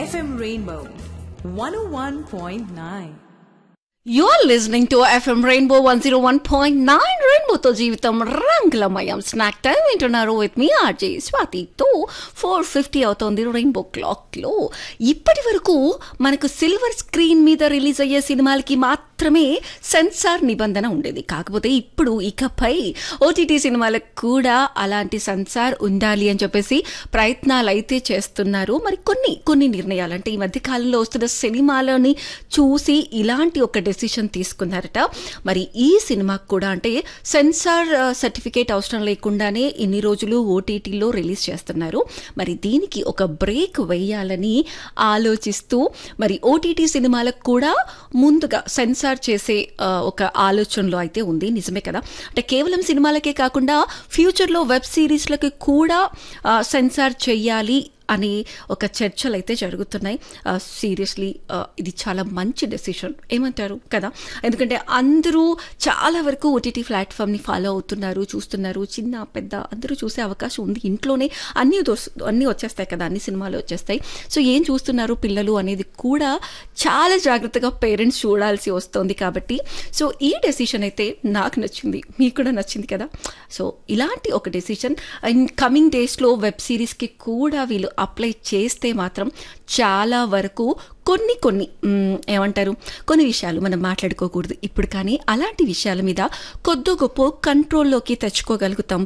FM Rainbow 101.9. You're listening to FM Rainbow 101.9 రెయిన్బోతో జీవితం రంగులమయం స్నాక్ టైం వింటున్నారు విత్ మీ ఆర్జే స్వాతితో ఫోర్ ఫిఫ్టీ అవుతోంది రెయిన్బో క్లాక్లో ఇప్పటి వరకు మనకు సిల్వర్ స్క్రీన్ మీద రిలీజ్ అయ్యే సినిమాలకి మాత్రమే సెన్సార్ నిబంధన ఉండేది కాకపోతే ఇప్పుడు ఇకపై ఓటీటీ సినిమాలకు కూడా అలాంటి సెన్సార్ ఉండాలి అని చెప్పేసి ప్రయత్నాలు అయితే చేస్తున్నారు మరి కొన్ని కొన్ని నిర్ణయాలు అంటే ఈ మధ్య కాలంలో వస్తున్న సినిమాలని చూసి ఇలాంటి ఒక డెసిషన్ తీసుకున్నారట మరి ఈ సినిమాకు కూడా అంటే సెన్సార్ సర్టిఫికేట్ అవసరం లేకుండానే ఇన్ని రోజులు ఓటీటీలో రిలీజ్ చేస్తున్నారు మరి దీనికి ఒక బ్రేక్ వేయాలని ఆలోచిస్తూ మరి ఓటీటీ సినిమాలకు కూడా ముందుగా సెన్సార్ చేసే ఆ, ఒక ఆలోచనలో అయితే ఉంది నిజమే కదా అంటే కేవలం సినిమాలకే కాకుండా ఫ్యూచర్లో వెబ్ సిరీస్లకి కూడా ఆ, సెన్సార్ చెయ్యాలి అని ఒక చర్చలు అయితే జరుగుతున్నాయి సీరియస్లీ ఇది చాలా మంచి డెసిషన్ ఏమంటారు కదా ఎందుకంటే అందరూ చాలా వరకు ఓటీటీ ప్లాట్ఫామ్ని ఫాలో అవుతున్నారు చూస్తున్నారు చిన్న పెద్ద అందరూ చూసే అవకాశం ఉంది ఇంట్లోనే అన్నీ దొస్- అన్నీ వచ్చేస్తాయి కదా అన్ని సినిమాలు వచ్చేస్తాయి సో ఏం చూస్తున్నారు పిల్లలు అనేది కూడా చాలా జాగ్రత్తగా పేరెంట్స్ చూడాల్సి వస్తుంది కాబట్టి సో ఈ డెసిషన్ అయితే నాకు నచ్చింది మీకు కూడా నచ్చింది కదా సో ఇలాంటి ఒక డెసిషన్ ఇన్ కమింగ్ డేస్లో వెబ్ సిరీస్కి కూడా వీళ్ళు అప్లై చేస్తే మాత్రం చాలా వరకు కొన్ని కొన్ని మ్, ఏమంటారు కొన్ని విషయాలు మనం మాట్లాడుకోకూడదు ఇప్పుడు కానీ అలాంటి విషయాల మీద కొద్ది గొప్ప కంట్రోల్లోకి తెచ్చుకోగలుగుతాం